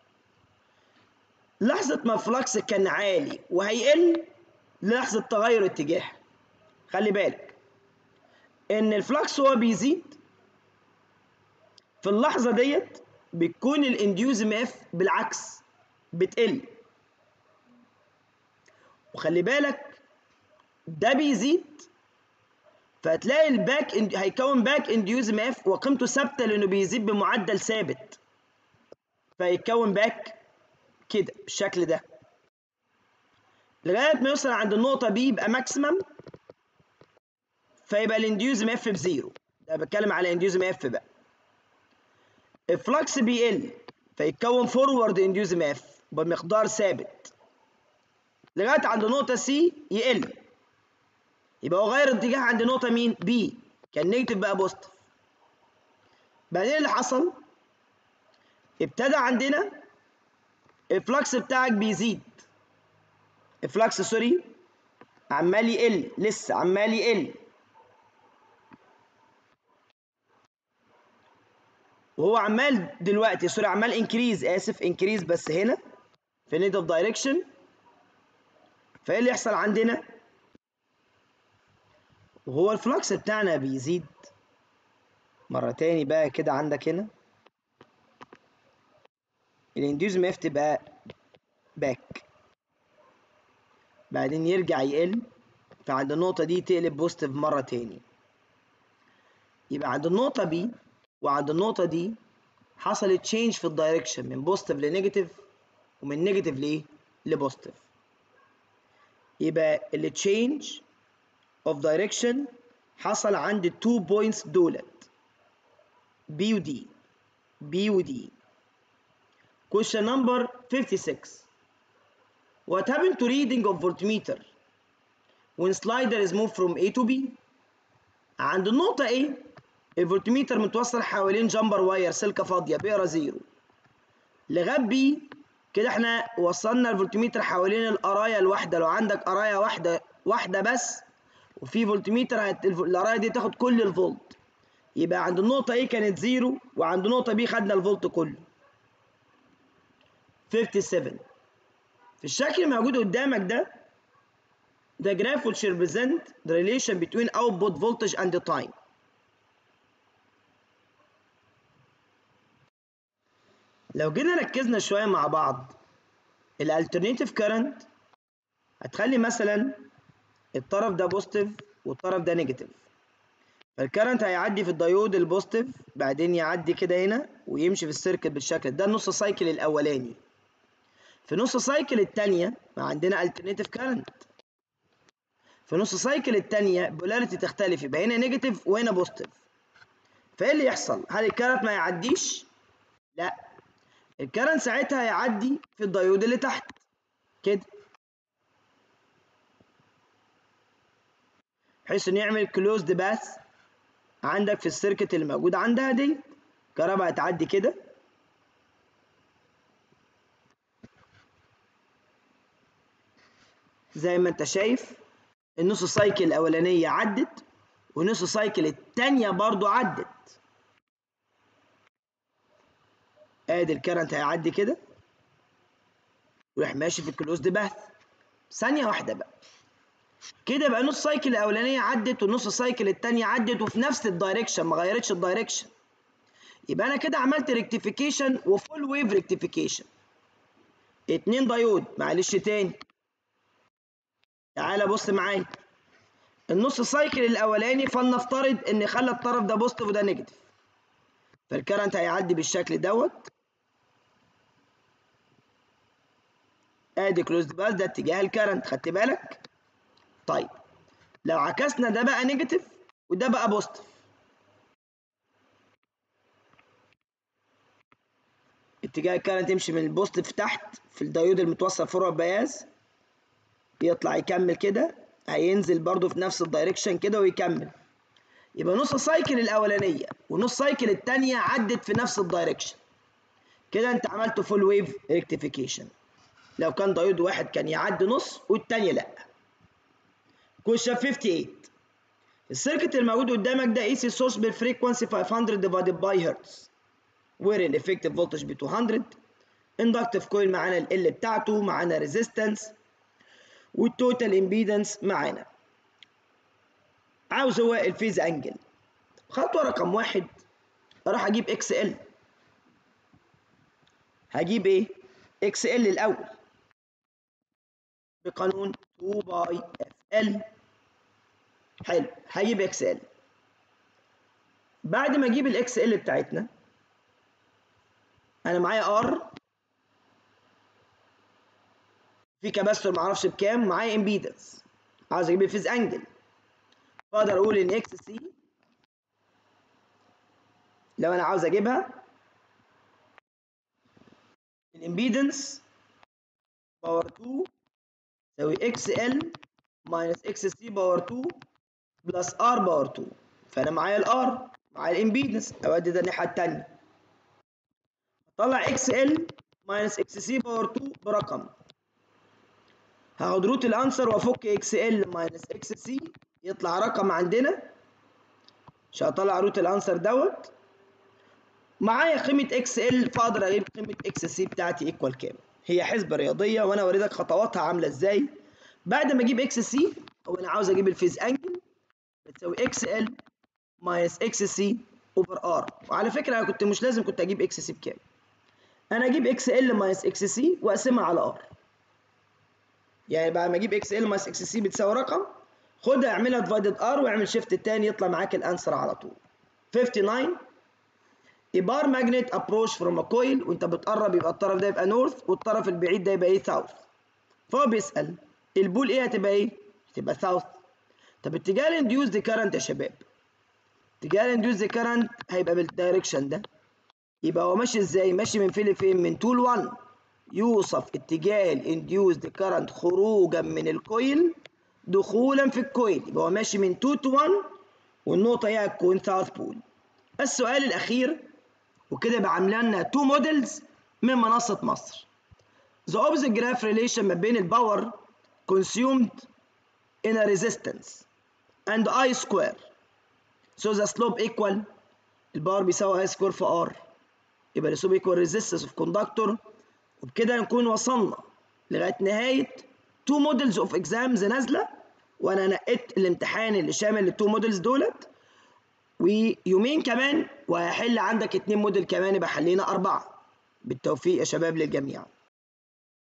لحظة ما الفلكس كان عالي وهيقل لحظة تغير اتجاه خلي بالك ان الفلكس هو بيزيد في اللحظه ديت بتكون الانديوز ام اف بالعكس بتقل وخلي بالك ده بيزيد فهتلاقي الباك هيكون باك انديوز ام اف وقيمته ثابته لانه بيزيد بمعدل ثابت فيتكون باك كده بالشكل ده لغايه ما يوصل عند النقطه بي يبقى ماكسيمم فيبقى الانديوز ام اف بزيرو ده بتكلم على انديوز ام اف بقى الفلكس بيقل فيتكون فورورد انديوز ام اف بمقدار ثابت لغايه عند نقطه سي يقل يبقى هو غير اتجاه عند نقطه مين بي كان نيجاتيف بقى بوزيتيف بعدين اللي حصل ابتدى عندنا الفلكس بتاعك بيزيد الفلكس سوري عمال يقل لسه عمال يقل وهو عمال دلوقتي سوري عمال انكريز اسف انكريز بس هنا في نيجاتيف دايركشن فايه اللي يحصل عندنا وهو الفلكس بتاعنا بيزيد مرة تاني بقى كده عندك هنا الانديوز اف تبقى باك بعدين يرجع يقل فعند النقطة دي تقلب بوزيتيف مرة تاني يبقى عند النقطة بي وعند النقطة دي حصلت تشينج في الدايركشن من بوزيتيف لنيجاتيف ومن نيجاتيف لايه؟ لبوزيتيف يبقى اللي تشينج اوف دايركشن حصل عند التو بوينتس دولت بي ودي بي ودي question number 56 what happened to reading of voltmeter when slider is moved from A to B عند النقطة A الفولتميتر متوصل حوالين جامبر واير سلكة فاضية بيقرا زيرو لغاية B كده احنا وصلنا الفولتميتر حوالين القراية الواحدة لو عندك قراية واحدة واحدة بس وفي فولتميتر هت... القراية دي تاخد كل الفولت يبقى عند النقطة A كانت زيرو وعند نقطة B خدنا الفولت كله 57 في الشكل الموجود قدامك ده the graph which represent the relation between output voltage and the time لو جينا ركزنا شوية مع بعض الالترناتيف كارنت هتخلي مثلا الطرف ده بوزيتيف والطرف ده نيجاتيف فالكرنت هيعدي في الديود البوزيتيف بعدين يعدي كده هنا ويمشي في السيركت بالشكل ده النص سايكل الاولاني في نص سايكل الثانيه عندنا الترناتيف كارنت في نص سايكل الثانيه بولاريتي تختلف يبقى هنا نيجاتيف وهنا بوزيتيف فايه اللي يحصل هل الكرنت ما يعديش لا الكرنت ساعتها هيعدي في الديود اللي تحت كده بحيث انه يعمل كلوزد باث عندك في السيركت اللي موجود عندها دي كهرباء هتعدي كده زي ما انت شايف النص سايكل الاولانيه عدت ونص سايكل الثانيه برضو عدت ادي الكرنت هيعدي كده ويروح ماشي في الكلوزد باث ثانيه واحده بقى كده بقى نص سايكل الاولانيه عدت والنص سايكل الثانيه عدت وفي نفس الدايركشن ما غيرتش الدايركشن يبقى انا كده عملت ريكتيفيكيشن وفول ويف ريكتيفيكيشن اتنين دايود معلش تاني تعالى بص معايا النص سايكل الاولاني فلنفترض ان خلى الطرف ده بوزيتيف وده نيجاتيف فالكرنت هيعدي بالشكل دوت ادي كلوزد باس ده اتجاه الكرنت خدت بالك طيب لو عكسنا ده بقى نيجاتيف وده بقى بوزيتيف اتجاه الكرنت يمشي من البوزيتيف تحت في الديود المتوصل فورورد بياز يطلع يكمل كده هينزل برضو في نفس الدايركشن كده ويكمل يبقى نص سايكل الاولانيه ونص سايكل الثانيه عدت في نفس الدايركشن كده انت عملت فول ويف ريكتيفيكيشن لو كان دايود واحد كان يعدي نص والتاني لا كويشن 58 السيركت الموجود قدامك ده اي سي سورس بالفريكونسي 500 ديفايدد باي هرتز وير الافكتيف فولتج ب 200 اندكتيف كويل معانا ال بتاعته معانا ريزيستنس والتوتال امبيدنس معانا عاوز هو الفيز انجل خطوه رقم واحد اروح اجيب اكس ال هجيب ايه اكس ال الاول بقانون 2 باي اف ال حلو هجيب اكس ال بعد ما اجيب الاكس ال بتاعتنا انا معايا ار في كباستور معرفش بكام معايا امبيدنس عاوز اجيب الفيز انجل فاقدر اقول ان اكس سي لو انا عاوز اجيبها الامبيدنس باور 2 تساوي اكس ال ماينس اكس سي باور 2 بلس ار باور 2 فانا معايا الار معايا الامبيدنس اودي ده الناحيه الثانيه اطلع اكس ال ماينس اكس سي باور 2 برقم هاخد روت الانسر وافك اكس ال ماينس اكس سي يطلع رقم عندنا عشان اطلع روت الانسر دوت معايا قيمه اكس ال فاقدر اجيب قيمه اكس سي بتاعتي ايكوال كام هي حسبه رياضيه وانا اوريدك خطواتها عامله ازاي بعد ما اجيب اكس سي او انا عاوز اجيب الفيز انجل بتساوي اكس ال ماينس اكس سي اوفر ار وعلى فكره انا كنت مش لازم كنت اجيب اكس سي بكام انا اجيب اكس ال ماينس اكس سي واقسمها على ار يعني بعد ما اجيب اكس ال ماينس اكس سي بتساوي رقم خدها اعملها ديفايدد ار واعمل شيفت التاني يطلع معاك الانسر على طول 59 A bar magnet approach from a coil وانت بتقرب يبقى الطرف ده يبقى نورث والطرف البعيد ده يبقى ايه ساوث فهو بيسأل البول ايه هتبقى ايه؟ هتبقى ساوث طب اتجاه الانديوز دي كارنت يا شباب اتجاه الانديوز دي كارنت هيبقى بالدايركشن ده يبقى هو ماشي ازاي؟ ماشي من فين لفين؟ من 2 ل 1 يوصف اتجاه الانديوز دي كارنت خروجا من الكويل دخولا في الكويل يبقى هو ماشي من 2 to 1 والنقطة هي هتكون ساوث بول السؤال الأخير وكده يبقى عامله لنا تو موديلز من منصة مصر The opposite graph relation ما بين الباور consumed in a resistance and I square so the slope equal الباور بيساوي I square في R يبقى السلوب equal resistance of conductor وبكده نكون وصلنا لغاية نهاية two models of exams نازلة وأنا نقيت الامتحان اللي شامل التو موديلز دولت ويومين كمان وهحل عندك اتنين موديل كمان يبقى حلينا أربعة بالتوفيق يا شباب للجميع